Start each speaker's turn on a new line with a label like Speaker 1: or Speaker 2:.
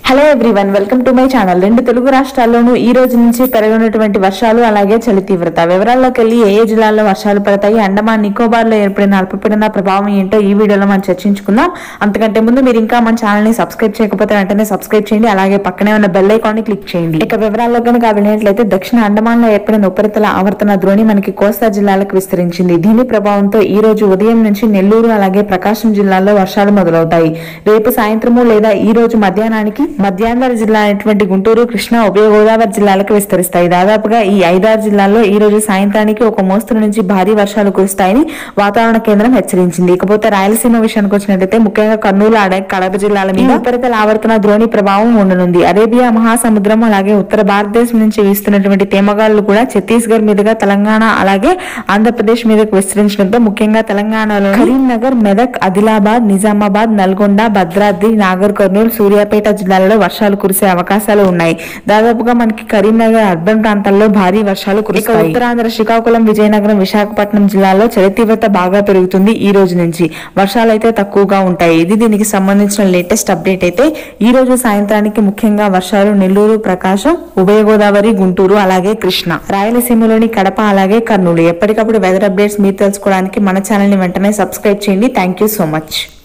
Speaker 1: hello everyone welcome to my channel రెండు తెలుగు రాష్ట్రాల్లోనూ ఈ రోజు నుంచి పెరగనున్నటువంటి వర్షాలు అలాగే చలి తీవ్రత వివరాల్లోకి వెళ్ళి ఏ ఏ జిల్లాల్లో వర్షాలు పడతాయి అండమాన్ నికోబార్ లో ఏర్పడిన అల్పపీడన ప్రభావం ఏంటో ఈ వీడియోలో మనం చర్చించుకుందాం అంతకంటే ముందు మీరు ఇంకా మన ఛానల్ ని సబ్స్క్రైబ్ చేయకపోతే వెంటనే సబ్స్క్రైబ్ చేయండి అలాగే పక్కనే ఉన్న బెల్ ఐకాన్ ని క్లిక్ చేయండి ఇక వివరాల్లో కనుక వెళ్ళినట్లయితే దక్షిణ అండమాన్ లో ఏర్పడిన ఉపరితల ఆవర్తన ద్రోణి మనకి కోస్తా జిల్లాలకు విస్తరించింది దీని ప్రభావంతో ఈ రోజు ఉదయం నుంచి నెల్లూరు అలాగే ప్రకాశం జిల్లాల్లో వర్షాలు మొదలవుతాయి రేపు సాయంత్రము లేదా ఈ రోజు మధ్యాహ్నానికి మధ్యాంధ్ర జిల్లా అయినటువంటి గుంటూరు కృష్ణా ఉభయ గోదావరి జిల్లాలకు విస్తరిస్తాయి దాదాపుగా ఈ ఐదారు జిల్లాల్లో ఈ రోజు సాయంత్రానికి ఒక మోస్తరు నుంచి భారీ వర్షాలు కురుస్తాయని వాతావరణ కేంద్రం హెచ్చరించింది ఇకపోతే రాయలసీమ విషయానికి వచ్చినట్లయితే ముఖ్యంగా కర్నూలు అడ కడప జిల్లాల మీద ఉపరితల ఆవర్తన ద్రోణి ప్రభావం ఉండనుంది అరేబియా మహాసముద్రం అలాగే ఉత్తర భారతదేశం నుంచి వీస్తున్నటువంటి తేమగాళ్లు కూడా ఛత్తీస్గఢ్ మీదుగా తెలంగాణ అలాగే ఆంధ్రప్రదేశ్ మీదకు విస్తరించడంతో ముఖ్యంగా తెలంగాణలో కరీంనగర్ మెదక్ ఆదిలాబాద్ నిజామాబాద్ నల్గొండ భద్రాద్రి నాగర్ కర్నూలు సూర్యాపేట జిల్లాలలో వర్షాలు కురిసే అవకాశాలు ఉన్నాయి దాదాపుగా మనకి కరీంనగర్ అర్బన్ ప్రాంతాల్లో భారీ వర్షాలు కురుస్తాయి ఉత్తరాంధ్ర శ్రీకాకుళం విజయనగరం విశాఖపట్నం జిల్లాలో చలి తీవ్రత బాగా పెరుగుతుంది ఈ రోజు నుంచి వర్షాలు అయితే తక్కువగా ఉంటాయి ఇది దీనికి సంబంధించిన లేటెస్ట్ అప్డేట్ అయితే ఈ రోజు సాయంత్రానికి ముఖ్యంగా వర్షాలు నెల్లూరు ప్రకాశం ఉభయ గోదావరి గుంటూరు అలాగే కృష్ణ రాయలసీమలోని కడప అలాగే కర్నూలు ఎప్పటికప్పుడు వెదర్ అప్డేట్స్ మీరు తెలుసుకోవడానికి మన ఛానల్ ని వెంటనే సబ్స్క్రైబ్ చేయండి థ్యాంక్ యూ సో మచ్